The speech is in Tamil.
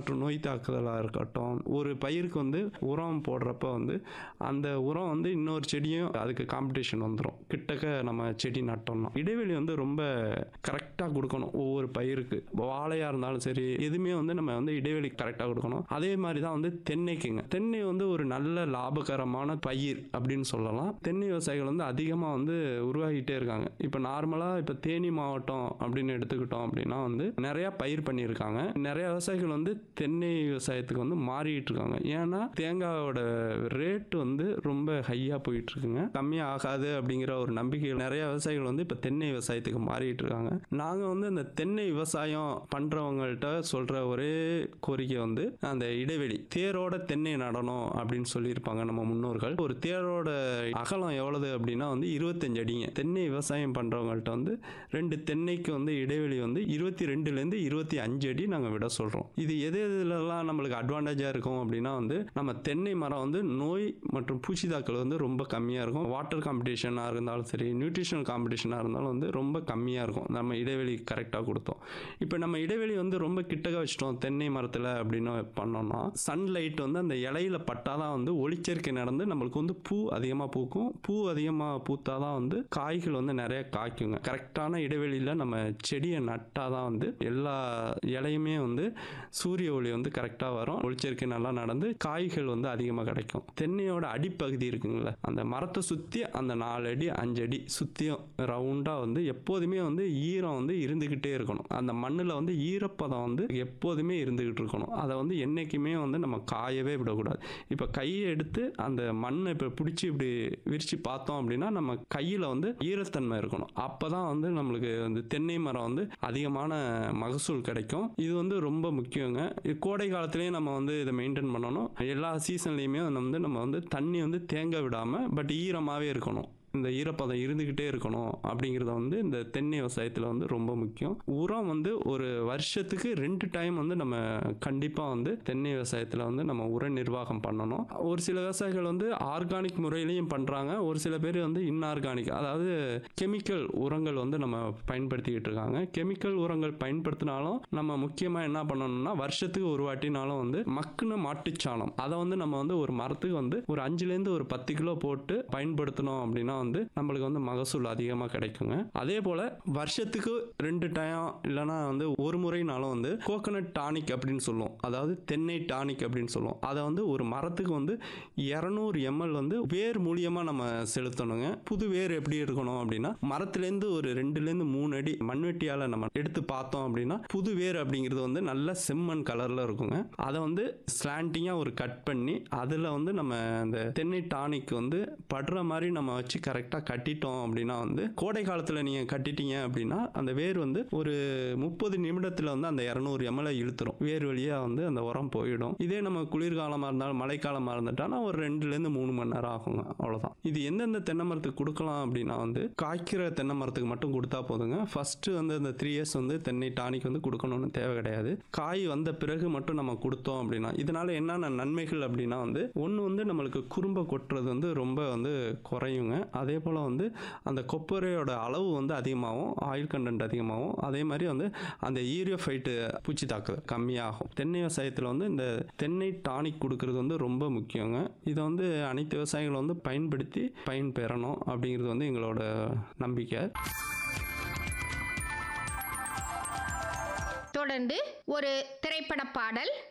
மற்றும் நோய் தாக்குதலாக இருக்கட்டும் ஒரு பயிருக்கு வந்து உரம் போடுறப்ப வந்து அந்த உரம் வந்து இன்னொரு செடியும் அதுக்கு காம்படிஷன் வந்துடும் கிட்டக்க நம்ம செடி நட்டோம்னா இடைவெளி வந்து ரொம்ப கரெக்டாக கொடுக்கணும் ஒவ்வொரு பயிருக்கு இப்போ வாழையாக இருந்தாலும் சரி எதுவுமே வந்து நம்ம வந்து இடைவெளி கரெக்டாக கொடுக்கணும் அதே மாதிரி தான் வந்து தென்னைக்குங்க தென்னை வந்து ஒரு நல்ல லாபகரமான பயிர் அப்படின்னு சொல்லலாம் தென்னை விவசாயிகள் வந்து அதிகமாக வந்து உருவாகிட்டே இருக்காங்க இப்போ நார்மலாக இப்போ தேனி மாவட்டம் அப்படின்னு எடுத்துக்கிட்டோம் அப்படின்னா வந்து நிறையா பயிர் பண்ணியிருக்காங்க நிறைய விவசாயிகள் வந்து தென்னை விவசாயத்துக்கு வந்து மாறிட்டு இருக்காங்க ஏன்னா தேங்காயோட ரேட் வந்து ரொம்ப ஹையாக போயிட்டு இருக்குங்க கம்மியாக ஆகாது அப்படிங்கிற ஒரு நம்பிக்கை நிறைய விவசாயிகள் வந்து இப்போ தென்னை விவசாயத்துக்கு மாறிட்டு இருக்காங்க நாங்கள் வந்து இந்த தென்னை விவசாயம் பண்ணுறவங்கள்ட்ட சொல்கிற ஒரே கோரிக்கை வந்து அந்த இடைவெளி தேரோட தென்னை நடணும் அப்படின்னு சொல்லியிருப்பாங்க நம்ம முன்னோர்கள் ஒரு தேரோட அகலம் எவ்வளவு அப்படின்னா வந்து இருபத்தஞ்சு அடிங்க தென்னை விவசாயம் பண்ணுறவங்கள்ட்ட வந்து ரெண்டு தென்னைக்கு வந்து இடைவெளி வந்து இருபத்தி ரெண்டுலேருந்து இருபத்தி அஞ்சு அடி நாங்கள் விட சொல்கிறோம் இது எது எதுலலாம் நம்மளுக்கு அட்வான்டேஜாக இருக்கும் அப்படின்னா வந்து நம்ம தென்னை மரம் வந்து நோய் மற்றும் பூச்சி தாக்கல் வந்து ரொம்ப கம்மியாக இருக்கும் வாட்டர் காம்படிஷனாக இருந்தாலும் சரி நியூட்ரிஷனல் காம்படிஷனாக இருந்தாலும் வந்து ரொம்ப கம்மியாக இருக்கும் நம்ம இடைவெளி கரெக்டாக கொடுத்தோம் இப்போ நம்ம இடைவெளி வந்து ரொம்ப கிட்டக்க வச்சிட்டோம் தென்னை மரத்தில் அப்படின்னு பண்ணோம்னா சன்லைட் வந்து அந்த இலையில பட்டாதான் வந்து ஒளிச்சேர்க்கை நடந்து நம்மளுக்கு வந்து பூ அதிகமாக பூக்கும் பூ அதிகமாக பூத்தாதான் வந்து காய்கள் வந்து நிறைய காய்க்குங்க கரெக்டான இடைவெளியில் நம்ம செடியை நட்டாதான் வந்து எல்லா இலையுமே வந்து சூரிய ஒளி வந்து கரெக்டாக வரும் ஒளிச்சேர்க்கை நல்லா நடந்து காய்கள் வந்து அதிகமாக கிடைக்கும் தென்னையோட அடிப்பகுதி இருக்குங்களே அந்த மரத்தை சுற்றி அந்த நாலு அடி அஞ்சு அடி சுற்றியும் ரவுண்டாக வந்து எப்போதுமே வந்து ஈரம் வந்து இருந்துக்கிட்டே இருக்கணும் அந்த மண்ணில் வந்து ஈரப்பதம் வந்து எப்போதுமே இருந்துக்கிட்டு இருக்கணும் அதை வந்து என்றைக்குமே வந்து நம்ம காயவே விடக்கூடாது இப்போ கையை எடுத்து அந்த மண்ணை இப்போ பிடிச்சி இப்படி விரித்து பார்த்தோம் அப்படின்னா நம்ம கையில் வந்து ஈரத்தன்மை இருக்கணும் அப்போ தான் வந்து நம்மளுக்கு வந்து தென்னை மரம் வந்து அதிகமான மகசூல் கிடைக்கும் இது வந்து ரொம்ப முக்கியங்க இது கோடை காலத்துலேயும் நம்ம வந்து இதை மெயின்டைன் பண்ணணும் எல்லா சீசன்லேயுமே வந்து நம்ம வந்து தண்ணி வந்து தேங்க விடாமல் பட் ஈரமாகவே இருக்கணும் இந்த ஈரப்பதம் இருந்துக்கிட்டே இருக்கணும் அப்படிங்கிறத வந்து இந்த தென்னை விவசாயத்தில் வந்து ரொம்ப முக்கியம் உரம் வந்து ஒரு வருஷத்துக்கு ரெண்டு டைம் வந்து நம்ம கண்டிப்பாக வந்து தென்னை விவசாயத்தில் வந்து நம்ம உர நிர்வாகம் பண்ணணும் ஒரு சில விவசாயிகள் வந்து ஆர்கானிக் முறையிலையும் பண்ணுறாங்க ஒரு சில பேர் வந்து இன்ஆர்கானிக் அதாவது கெமிக்கல் உரங்கள் வந்து நம்ம பயன்படுத்திக்கிட்டு இருக்காங்க கெமிக்கல் உரங்கள் பயன்படுத்தினாலும் நம்ம முக்கியமாக என்ன பண்ணணும்னா வருஷத்துக்கு ஒரு வாட்டினாலும் வந்து மக்குன மாட்டுச்சாணம் அதை வந்து நம்ம வந்து ஒரு மரத்துக்கு வந்து ஒரு அஞ்சுலேருந்து ஒரு பத்து கிலோ போட்டு பயன்படுத்தினோம் அப்படின்னா வந்து நம்மளுக்கு வந்து மகசூல் அதிகமாக கிடைக்குங்க அதே போல் வருஷத்துக்கு ரெண்டு டைம் இல்லைன்னா வந்து ஒரு முறைனாலும் வந்து கோகனட் டானிக் அப்படின்னு சொல்லுவோம் அதாவது தென்னை டானிக் அப்படின்னு சொல்லுவோம் அதை வந்து ஒரு மரத்துக்கு வந்து இரநூறு எம்எல் வந்து வேர் மூலியமாக நம்ம செலுத்தணுங்க புது வேர் எப்படி இருக்கணும் அப்படின்னா மரத்துலேருந்து ஒரு ரெண்டுலேருந்து மூணு அடி மண்வெட்டியால் நம்ம எடுத்து பார்த்தோம் அப்படின்னா புது வேர் அப்படிங்கிறது வந்து நல்ல செம்மண் கலரில் இருக்குங்க அதை வந்து ஸ்லாண்டிங்காக ஒரு கட் பண்ணி அதில் வந்து நம்ம அந்த தென்னை டானிக் வந்து படுற மாதிரி நம்ம வச்சு கரெக்டாக கட்டிட்டோம் அப்படின்னா வந்து கோடை காலத்தில் நீங்கள் கட்டிட்டீங்க அப்படின்னா அந்த வேர் வந்து ஒரு முப்பது நிமிடத்தில் வந்து அந்த இரநூறு எம்எல்ஏ இழுத்துரும் வேர் வழியாக வந்து அந்த உரம் போயிடும் இதே நம்ம குளிர்காலமாக இருந்தாலும் மழைக்காலமாக இருந்துட்டானா ஒரு ரெண்டுலேருந்து மூணு மணி நேரம் ஆகுங்க அவ்வளோதான் இது எந்தெந்த தென்னை மரத்துக்கு கொடுக்கலாம் அப்படின்னா வந்து காய்க்கிற தென்னை மரத்துக்கு மட்டும் கொடுத்தா போதுங்க ஃபர்ஸ்ட் வந்து அந்த த்ரீ இயர்ஸ் வந்து தென்னை டானிக் வந்து கொடுக்கணும்னு தேவை கிடையாது காய் வந்த பிறகு மட்டும் நம்ம கொடுத்தோம் அப்படின்னா இதனால என்னென்ன நன்மைகள் அப்படின்னா வந்து ஒன்று வந்து நம்மளுக்கு குறும்ப கொட்டுறது வந்து ரொம்ப வந்து குறையுங்க அதே போல் வந்து அந்த கொப்பரையோட அளவு வந்து அதிகமாகும் ஆயில் கண்டென்ட் அதிகமாகும் அதே மாதிரி வந்து அந்த ஈரியோஃபைட்டு பூச்சி தாக்குதல் கம்மியாகும் தென்னை விவசாயத்தில் வந்து இந்த தென்னை டானிக் கொடுக்கறது வந்து ரொம்ப முக்கியங்க இதை வந்து அனைத்து விவசாயிகளும் வந்து பயன்படுத்தி பயன் பெறணும் அப்படிங்கிறது வந்து எங்களோட நம்பிக்கை தொடர்ந்து ஒரு திரைப்பட பாடல்